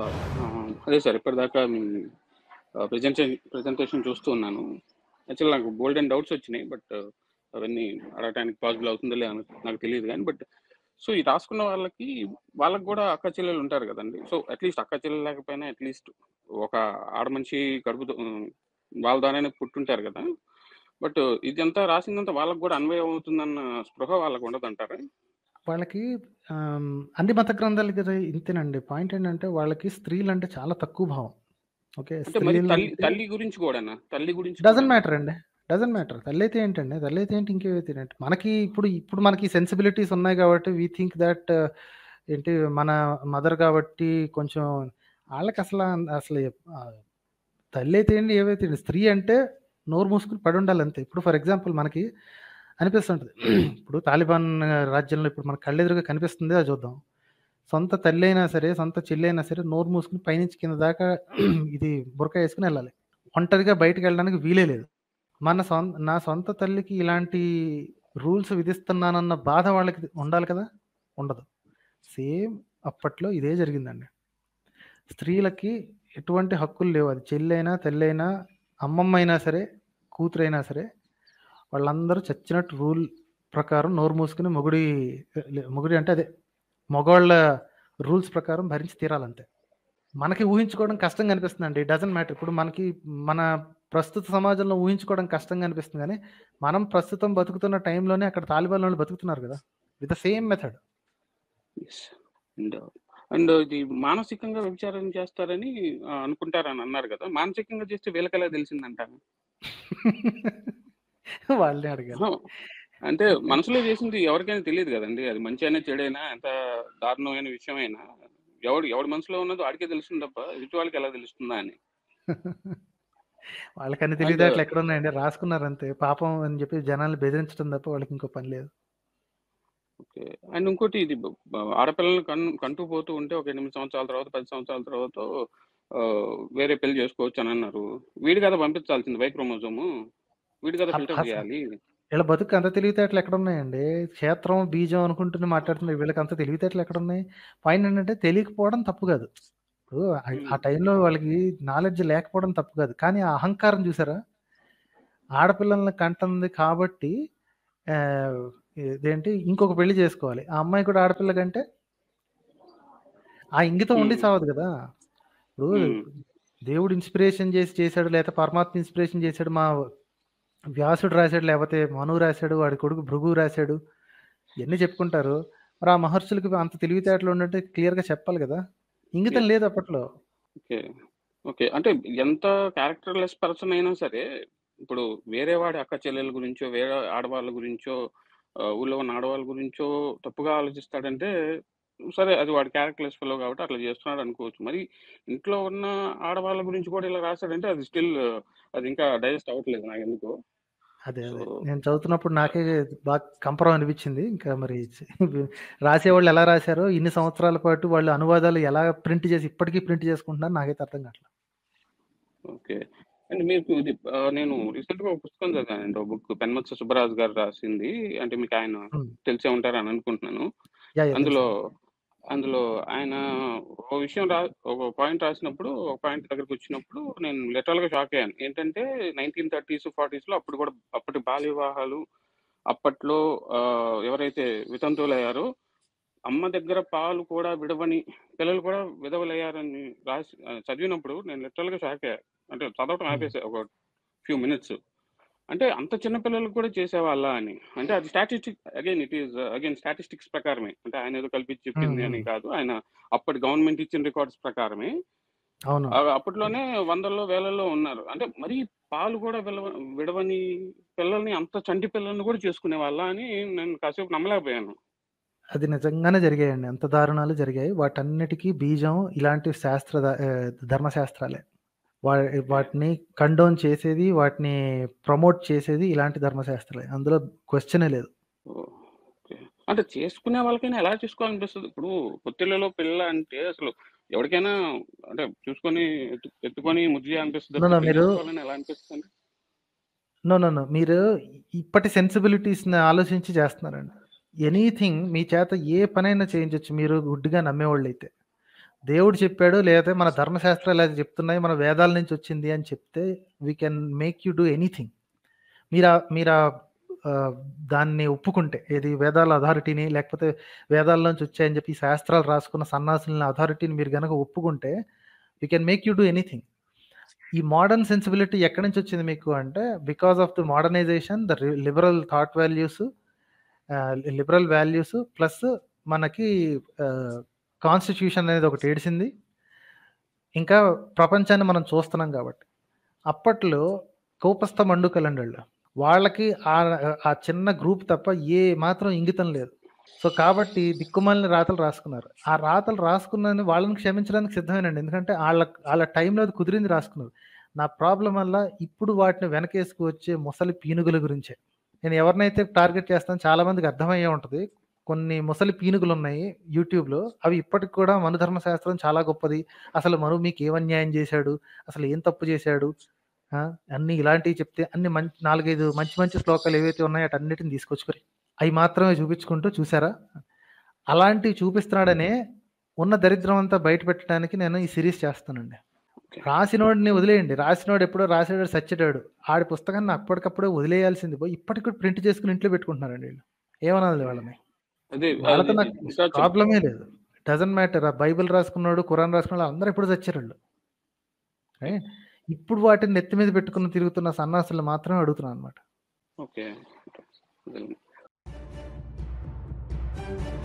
అదే సార్ ఇప్పటిదాకా మీ presentation presentation చూస్తూ ఉన్నాను యాక్చువల్ నాకు బోల్డ్ అండ్ డౌట్స్ వచ్చినాయి బట్ అవన్నీ అడగటానికి పాసిబుల్ అవుతుందో లేదో నాకు- నాకు తెలియదు కానీ బట్ సో ఈ రాసుకున్న వాళ్ళకి వాళ్ళకి కూడా అక్క చెల్లెలు ఉంటారు కదండి సో అట్లీస్ట్ అక్క చెల్లెలు లేకపోయినా అట్లీస్ట్ ఒక ఆడ మనిషి కడుపుతో ఉమ్, వాళ్ళ ద్వారానే పుట్టుంటారు కదా బట్ ఇదంతా రాసిందంతా వాళ్ళకి కూడా అన్వయం అవుతుందన్న స్పృహ వాళ్ళకు ఉండదు అంటారా వాళ్ళకి ఆమ్, అన్ని మత గ్రంథాలు కదా ఇంతేనండి పాయింట్ ఏంటంటే వాళ్ళకి స్త్రీలు అంటే చాలా తక్కువ భావం ఓకే అంటే మరి స్త్రీలు తల్లి అంటే తల్లి గురించి కూడానా తల్లి గురించి డజన్ కూడా మ్యాటర్ అండి డజన్ మ్యాటర్ తల్లి అయితే ఏంటండి తల్లి అయితే ఏంటి ఇంకేవైతే ఏంటి మనకి ఇప్పుడు ఇప్పుడు మనకి సెన్సిబిలిటీస్ ఉన్నాయి కాబట్టి వీ థింక్ దట్ ఏంటి మన మదర్ కాబట్టి కొంచెం వాళ్ళకి అసలు అసలు ఆ, తల్లి అయితే ఏంటి ఏవైతే ఏంటి స్త్రీ అంటే నోరు మూసుకుని పడి ఉండాలి అంతే ఇప్పుడు ఫర్ ఎగ్జాంపుల్ మనకి అనిపిస్తుంటుంది ఇప్పుడు తాలిబాన్ రాజ్యంలో ఇప్పుడు మన కళ్ళెదురుగా కనిపిస్తుంది అది చూద్దాం సొంత తల్లి అయినా సరే సొంత చెల్లి అయినా సరే నోరు మూసుకుని పైనుంచి కింద దాకా ఇది బురక వేసుకుని వెళ్ళాలి ఒంటరిగా బయటకు వెళ్ళడానికి వీలే లేదు మన సొంత నా సొంత తల్లికి ఇలాంటి రూల్స్ విధిస్తున్నానన్న బాధ వాళ్ళకి ఉండాలి కదా ఉండదు సేమ్ అప్పట్లో ఇదే జరిగిందండి స్త్రీలకి ఎటువంటి హక్కులు లేవు అది చెల్లైనా తెల్లైనా అమ్మమ్మ అయినా సరే కూతురైనా సరే వాళ్ళందరూ చచ్చినట్టు రూల్ ప్రకారం నోరు మూసుకుని మొగుడి లే- మొగుడి అంటే అదే మగవాళ్ళ రూల్స్ ప్రకారం భరించి తీరాలంతే మనకి ఊహించుకోవడం కష్టంగా అనిపిస్తుంది అండి డజన్ మ్యాటర్ ఇప్పుడు మనకి మన ప్రస్తుత సమాజంలో ఊహించుకోవడం కష్టంగా అనిపిస్తుంది కానీ మనం ప్రస్తుతం బతుకుతున్న టైంలోనే అక్కడ తాలిబాన్ వాళ్ళు బతుకుతున్నారు కదా with the same method and and ఇది మానసికంగా వ్యభిచారం చేస్తారని ఆ, అనుకుంటారని అన్నారు కదా మానసికంగా చేస్తే వీళ్ళకి ఎలా తెలిసిందంటారు వాళ్ళని అడగాలి అంటే మనసులో చేసింది ఎవరికైనా తెలియదు కదండి అది మంచి అయినా చెడైనా ఎంత దారుణమైన విషయమైనా ఎవడు ఎవడి మనసులో ఉన్నదో ఆడికే తెలుస్తుంది తప్ప ఎదుటి వాళ్ళకి ఎలా తెలుస్తుందా అని వాళ్ళకన్నీ అండ్ తెలివితేటలు ఎక్కడ ఉన్నాయండి రాసుకున్నారు అంతే పాపం అని చెప్పి జనాల్ని బెదిరించడం తప్ప వాళ్ళకి ఇంకో పని లేదు ఓకే అండ్ ఇంకోటి ఇది బ- బ- ఆడపిల్లల్ని కన్ కంటూ పోతూ ఉంటే ఒక ఎనిమిది సంవత్సరాల తర్వాత పది సంవత్సరాల తర్వాత ఆ, వేరే పెళ్లి చేసుకోవచ్చు అని అన్నారు వీడి కదా పంపించాల్సింది వై క్రోమోజోము వీడి కదా అప్- ఫిల్టర్ అసలు చేయాలి వీళ్ళ బతుకు అంత తెలివితేటలు ఎక్కడ ఉన్నాయండి క్షేత్రం బీజం అనుకుంటూనే మాట్లాడుతున్నారు వీళ్ళకి అంత తెలివితేటలు ఎక్కడ ఉన్నాయి పాయింట్ ఏంటంటే తెలియకపోవడం తప్పు కాదు ఇప్పుడు ఆ ఆ టైంలో వాళ్ళకి నాలెడ్జ్ లేకపోవడం తప్పు కాదు కానీ ఆ అహంకారం చూసారా ఆడపిల్లల్ని కంటుంది కాబట్టి ఆ, ఇదేంటి ఇంకొక పెళ్లి చేసుకోవాలి ఆ అమ్మాయి కూడా ఆడపిల్ల కంటే ఆ ఇంగితం ఉండి ఉమ్, చావదు కదా ఇప్పుడు ఉమ్, దేవుడు ఇన్స్పిరేషన్ చేసి చేశాడు లేకపోతే పరమాత్మ ఇన్స్పిరేషన్ చేశాడు మా వ్యాసుడు రాశాడు లేకపోతే మను రాశాడు వాడి కొడుకు భృగు రాశాడు ఇవన్నీ చెప్పుకుంటారు మరి ఆ మహర్షులకి అంత తెలివితేటలు ఉన్నట్టు క్లియర్గా చెప్పాలి కదా ఇంగితం yes. లేదు అప్పట్లో ఓకే ఓకే అంటే ఎంత క్యారెక్టర్లెస్ పర్సన్ అయినా సరే ఇప్పుడు వేరే వాడి అక్క చెల్లెల గురించో వేరే ఆడవాళ్ళ గురించో ఆ, ఊళ్ళో ఉన్న ఆడవాళ్ళ గురించో తప్పుగా ఆలోచిస్తాడంటే సరే అది వాడి క్యారెక్టర్లెస్ ఫెలో కాబట్టి అట్లా చేస్తున్నాడు అనుకోవచ్చు మరి ఇంట్లో ఉన్న ఆడవాళ్ళ గురించి కూడా ఇలా రాశాడంటే అది స్టిల్ అది ఇంకా డైజెస్ట్ అవ్వట్లేదు నాకు ఎందుకు అదే సో అదే నేను చదువుతున్నప్పుడు నాకే బాగా కంపరం అనిపించింది ఇంకా మరి రాసేవాళ్ళు ఎలా రాశారో ఇన్ని సంవత్సరాల పాటు వాళ్ళు అనువాదాలు ఎలా ప్రింట్ చేసి ఇప్పటికీ ప్రింట్ చేసుకుంటున్నారు నాకైతే అర్థం కావట్లేదు ఓకే అండ్ మీకు ఇది ఆ, నేను రీసెంట్గా ఒక పుస్తకం చదివానండి ఒక బుక్ పెన్మత్స సుబ్బరాజు గారు రాసింది అంటే మీకు ఆయన ఉమ్. తెలిసే ఉంటారని అనుకుంటున్నాను యా యా అందులో తెలుసండి అందులో ఆయన ఒక విషయం రా ఒక పాయింట్ రాసినప్పుడు ఒక పాయింట్ దగ్గరకు వచ్చినప్పుడు నేను లిటరల్ గా షాక్ అయ్యాను ఏంటంటే నైన్టీన్ థర్టీస్ ఫార్టీస్ లో అప్పుడు కూడా అప్పటి బాల్య వివాహాలు అప్పట్లో ఆ, ఎవరైతే వితంతువులయ్యారో అమ్మ దగ్గర పాలు కూడా విడవని పిల్లలు కూడా విధవలయ్యారని రాసి ఆ, చదివినప్పుడు నేను లిటరల్ గా షాక్ అయ్యా అంటే చదవటం ఉమ్. ఆపేసా ఒక ఫ్యూ మినిట్స్ అంటే అంత చిన్న పిల్లలకు కూడా చేసేవాళ్ళ అని అంటే అది statistic again it is again statistics ప్రకారమే అంటే ఆయన ఏదో కల్పించి ఉమ్, చెప్పింది అని ఉమ్. కాదు ఆయన అప్పటి గవర్నమెంట్ ఇచ్చిన రికార్డ్స్ ప్రకారమే అవును ఆ అప్పట్లోనే వందల్లో వేలల్లో ఉన్నారు అంటే మరి పాలు కూడా విలవ విడవని పిల్లల్ని అంత చంటి పిల్లల్ని కూడా చేసుకునే వాళ్ళ అని నేను కాసేపు నమ్మలేకపోయాను అది నిజంగానే జరిగాయండి అంత దారుణాలు జరిగాయి వాటన్నిటికీ బీజం ఇలాంటి శాస్త్ర ద- ఆ, ధర్మశాస్త్రాలే వా వాటిని కండోన్ చేసేది వాటిని ప్రమోట్ చేసేది ఇలాంటి ధర్మశాస్త్రాలే అందులో క్వశ్చనే లేదు ఓకే అంటే చేసుకునే వాళ్ళకైనా ఎలా చేసుకోవాలనిపిస్తుంది ఇప్పుడు పొత్తిళ్ళలో పిల్ల అంటే అసలు ఎవరికైనా అంటే చూసుకొని ఎత్తు ఎత్తుకొని ముద్దు అనిపిస్తుంది నో నో పెళ్లి మీరు చేసుకోవాలని ఎలా అనిపిస్తుంది నో నో నో మీరు ఇప్పటి సెన్సిబిలిటీస్ని ఆలోచించి చేస్తున్నారండి ఎనీథింగ్ మీ చేత ఏ పనైనా చేయించవచ్చు మీరు గుడ్డిగా నమ్మేవాళ్ళు అయితే దేవుడు చెప్పాడు లేకపోతే మన ధర్మశాస్త్రాలు ఇలా చెప్తున్నాయి మన వేదాల నుంచి వచ్చింది అని చెప్తే we can make you do anything మీరు ఆ- మీరు ఆ, ఆ, దాన్ని ఒప్పుకుంటే ఏది వేదాల అథారిటీని లేకపోతే వేదాల నుంచి వచ్చాయని చెప్పి ఈ శాస్త్రాలు రాసుకున్న సన్నాసులని అథారిటీని మీరు కనుక ఒప్పుకుంటే we can make you do anything ఈ మోడర్న్ సెన్సిబిలిటీ ఎక్కడి నుంచి వచ్చింది మీకు అంటే because of the modernisation the liberal thought values liberal values plus మనకి కాన్స్టిట్యూషన్ అనేది ఒకటి ఏడిసింది ఇంకా ప్రపంచాన్ని మనం చూస్తున్నాం కాబట్టి అప్పట్లో కోపస్థ మండుకలండి వాళ్ళకి ఆ ఆ చిన్న గ్రూప్ తప్ప ఏ మాత్రం ఇంగితం లేదు సో కాబట్టి దిక్కుమాలిన రాతలు రాసుకున్నారు ఆ రాతలు రాసుకున్నని వాళ్ళని క్షమించడానికి సిద్ధమేనండి ఎందుకంటే వాళ్ళ వాళ్ళ టైంలో అది కుదిరింది రాసుకున్నారు నా ప్రాబ్లం వల్ల ఇప్పుడు వాటిని వెనకేసుకు వచ్చే ముసలి పీనుగుల గురించే నేను ఎవరినైతే టార్గెట్ చేస్తాను చాలా మందికి అర్థమయ్యే ఉంటుంది కొన్ని ముసలి పీనుగులు ఉన్నాయి యూట్యూబ్లో అవి ఇప్పటికి కూడా మనుధర్మ శాస్త్రం చాలా గొప్పది అసలు మను మీకు ఏం అన్యాయం చేశాడు అసలు ఏం తప్పు చేశాడు ఆ, అన్ని ఇలాంటివి చెప్తే అన్ని మంచి నాలుగైదు మంచి మంచి శ్లోకాలు ఏవైతే ఉన్నాయో అటన్నిటిని తీసుకొచ్చుకొని అవి మాత్రమే చూపించుకుంటూ చూసారా అలాంటివి చూపిస్తున్నాడనే ఉన్న దరిద్రం అంతా బయట పెట్టడానికి నేను ఈ సిరీస్ చేస్తానండి రాసినోడిని వదిలేయండి రాసినోడు ఎప్పుడో రాసాడు సచ్చేటాడు ఆడి పుస్తకాన్ని అప్పటికప్పుడే వదిలేయాల్సింది పోయి ఇప్పటికి కూడా ప్రింట్ చేసుకుని ఇంట్లో పెట్టుకుంటున్నారండి వీళ్ళు ఏమనాలి వాళ్ళని అదే వాళ్ళతో అది నాకు ఇంకా చెప్- ప్రాబ్లమే లేదు డజన్ మ్యాటర్ ఆ బైబిల్ రాసుకున్నాడు ఖురాన్ రాసుకున్నాడు అందరూ ఇప్పుడు చచ్చారు వాళ్ళు రైట్ ఇప్పుడు వాటిని నెత్తి మీద పెట్టుకుని తిరుగుతున్న సన్నాసులు మాత్రమే అడుగుతున్నాను అనమాట ఓకే అదే.